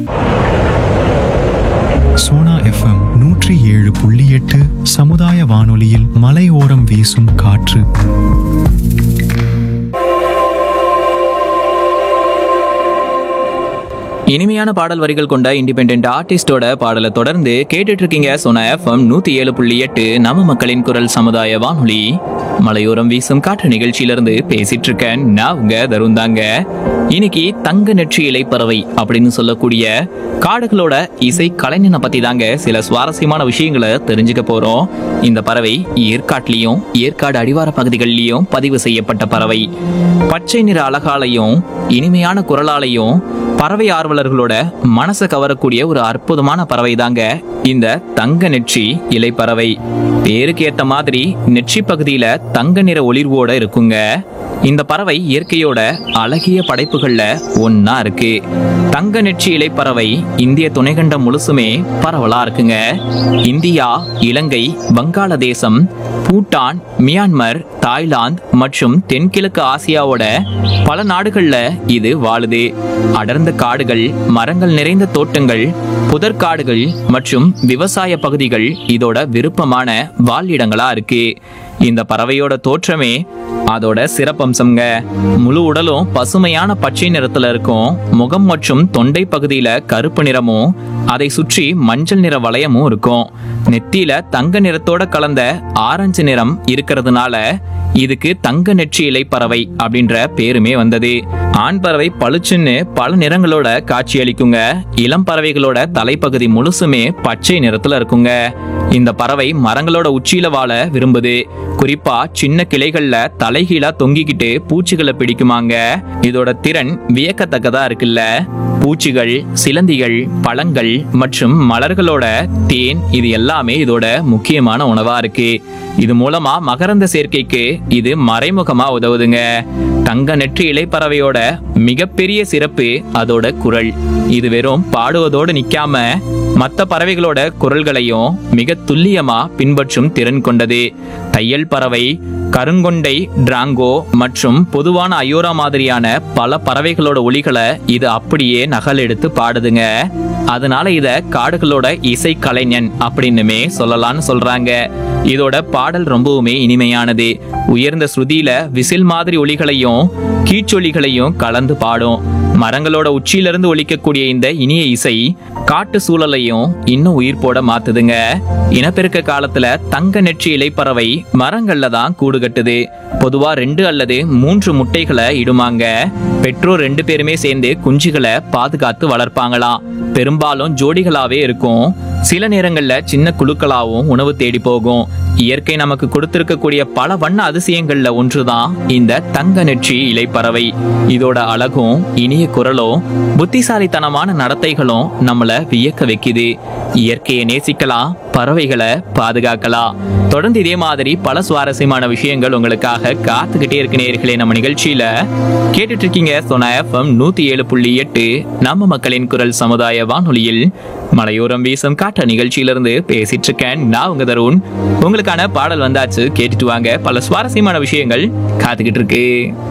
Sona FM நூற்றி ஏழு புள்ளி எட்டு சமுதாய வானொலியில் மலையோரம் வீசும் காற்று இனிமையான பாடல் வரிகள் கொண்ட இண்டிபெண்ட் ஆர்டிஸ்டோட பாடலை தொடர்ந்து கேட்டுட்டு இருக்கீங்க சொன்ன எஃப்எம் நூத்தி ஏழு புள்ளி எட்டு நம்ம மக்களின் குரல் சமுதாய வானொலி மலையோரம் வீசும் காற்று நிகழ்ச்சியிலிருந்து பேசிட்டு இருக்கேன் நான் உங்க தருண் தாங்க இன்னைக்கு தங்க நெற்றி இலை பறவை அப்படின்னு சொல்லக்கூடிய காடுகளோட இசை கலைஞனை பத்தி தாங்க சில சுவாரஸ்யமான விஷயங்களை தெரிஞ்சுக்க போறோம் இந்த பறவை ஏற்காட்லயும் ஏற்காடு அடிவார பகுதிகளிலையும் பதிவு செய்யப்பட்ட பறவை பச்சை நிற அழகாலையும் இனிமையான குரலாலையும் பறவை ஆர்வலர்களோட மனசை கவரக்கூடிய ஒரு அற்புதமான பறவை தாங்க இந்த தங்க நெற்றி இலை பறவை பேருக்கு ஏத்த மாதிரி நெற்றி பகுதியில தங்க நிற ஒளிர்வோட இருக்குங்க இந்த பறவை இயற்கையோட அழகிய படைப்புகள்ல ஒன்னா இருக்கு தங்க நெற்றி இலை பறவை இந்திய துணைக்கண்டம் முழுசுமே பரவலா இருக்குங்க India Ilangai Vangaladesam Bhutan Myanmar Thailand மற்றும் தென்கிழக்கு ஆசியாவோட பல நாடுகள்ல இது வாழுது அடர்ந்த காடுகள் மரங்கள் நிறைந்த தோட்டங்கள் புதற்காடுகள் மற்றும் விவசாய பகுதிகள் இதோட விருப்பமான வாழிடங்களா இருக்கு இந்த பறவையோட தோற்றமே அதோட சிறப்பம்சம்ங்க முழு உடலும் பசுமையான பச்சை நிறத்துல இருக்கும் முகம் மற்றும் தொண்டை பகுதியில கருப்பு நிறமும் அதை சுற்றி மஞ்சள் நிற வளையமும் இருக்கும் நெத்தியில தங்க நிறத்தோட கலந்த ஆரஞ்சு நிறம் இருக்கிறதுனால இதுக்கு தங்க நெற்றி இலை பறவை அப்படின்ற பேருமே வந்தது ஆண் பறவை பளிச்சுன்னு பல நிறங்களோட காட்சியளிக்குங்க இளம் பறவைகளோட தலைப்பகுதி முழுசுமே பச்சை நிறத்துல இருக்குங்க இந்த பறவை மரங்களோட உச்சியில வாழ விரும்புது குறிப்பா சின்ன கிளைகள்ல தலைகீழா தொங்கிக்கிட்டு பூச்சிகளை பிடிக்குமாங்க இதோட திறன் வியக்கத்தக்கதா இருக்குல்ல பூச்சிகள் சிலந்திகள் பழங்கள் மற்றும் மலர்களோட தேன் இது எல்லாமே இதோட முக்கியமான உணவா இருக்கு இது மூலமா மகரந்த சேர்க்கைக்கு இது மறைமுகமா உதவுதுங்க தங்க நெற்றி இலைப்பறவையோட மிகப்பெரிய சிறப்பு அதோட குரல் இது வெறும் பாடுவதோடு நிக்காம மற்ற பறவைகளோட குரல்களையும் மிக துல்லியமா பின்பற்றும் திறன் கொண்டது தையல் பறவை கருங்கொண்டை டிராங்கோ மற்றும் பொதுவான அயோரா மாதிரியான பல பறவைகளோட ஒலிகளை இது அப்படியே நகல் எடுத்து பாடுதுங்க அதனால இத காடுகளோட இசை கலைஞன் அப்படின்னுமே சொல்லலாம்னு சொல்றாங்க இதோட பாடல் ரொம்பவுமே இனிமையானது உயர்ந்த ஸ்ருதியில விசில் மாதிரி ஒலிகளையும் கீச்சொலிகளையும் கலந்து பாடும் மரங்களோட உச்சியிலிருந்து ஒலிக்கக்கூடிய இந்த இனிய இசை காட்டு சூழலையும் இன்னும் உயிர் போட மாத்துதுங்க இனப்பெருக்க காலத்துல தங்க நெற்றி இலைப்பறவை மரங்கள்ல தான் கூடு கட்டுது பொதுவா ரெண்டு அல்லது மூன்று முட்டைகளை இடுமாங்க பெற்றோர் ரெண்டு பேருமே சேர்ந்து குஞ்சுகளை பாதுகாத்து வளர்ப்பாங்களாம் பெரும்பாலும் ஜோடிகளாவே இருக்கும் சில நேரங்கள்ல சின்ன குழுக்களாவும் உணவு தேடி போகும் இயற்கை நமக்கு கொடுத்திருக்கக்கூடிய பல வண்ண அதிசயங்கள்ல ஒன்றுதான் இந்த தங்க நெற்றி இலைப்பறவை இதோட அழகும் இனிய குரலும் புத்திசாலித்தனமான நடத்தைகளும் நம்மள வியக்க வைக்குது இயற்கையை நேசிக்கலாம் பறவைகளை பாதுகாக்கலாம் தொடர்ந்து இதே மாதிரி பல சுவாரஸ்யமான விஷயங்கள் உங்களுக்காக காத்துக்கிட்டே இருக்கு நேர்களே நம்ம நிகழ்ச்சியில கேட்டுட்டு இருக்கீங்க சொன்ன எஃப்எம் நூத்தி ஏழு புள்ளி எட்டு நம்ம மக்களின் குரல் சமுதாய வானொலியில் மலையோரம் வீசும் காற்ற நிகழ்ச்சியிலிருந்து பேசிட்டு இருக்கேன் நான் உங்க தருண் உங்களுக்கான பாடல் வந்தாச்சு கேட்டுட்டு வாங்க பல சுவாரஸ்யமான விஷயங்கள் காத்துக்கிட்டு இருக்கு